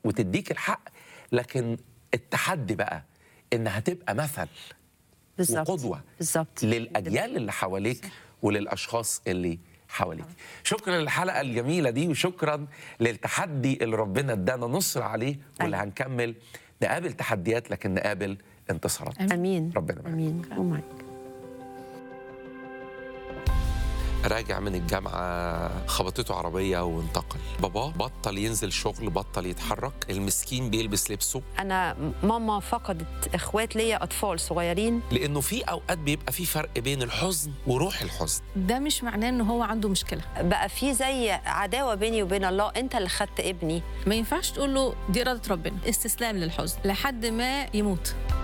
وتديك الحق لكن التحدي بقى انها تبقى مثل بالظبط وقدوه بالظبط للاجيال اللي حواليك وللاشخاص اللي حواليك شكرا للحلقه الجميله دي وشكرا للتحدي اللي ربنا ادانا نصر عليه واللي أيوة. هنكمل نقابل تحديات لكن نقابل انتصارات امين ربنا معاك. امين ومعك راجع من الجامعة خبطته عربية وانتقل باباه بطل ينزل شغل بطل يتحرك المسكين بيلبس لبسه انا ماما فقدت اخوات ليا اطفال صغيرين لأنه في أوقات بيبقى في فرق بين الحزن وروح الحزن ده مش معناه ان هو عنده مشكله بقى في زي عداوه بيني وبين الله انت اللي خدت ابني ما ينفعش تقول له دي اراده ربنا استسلام للحزن لحد ما يموت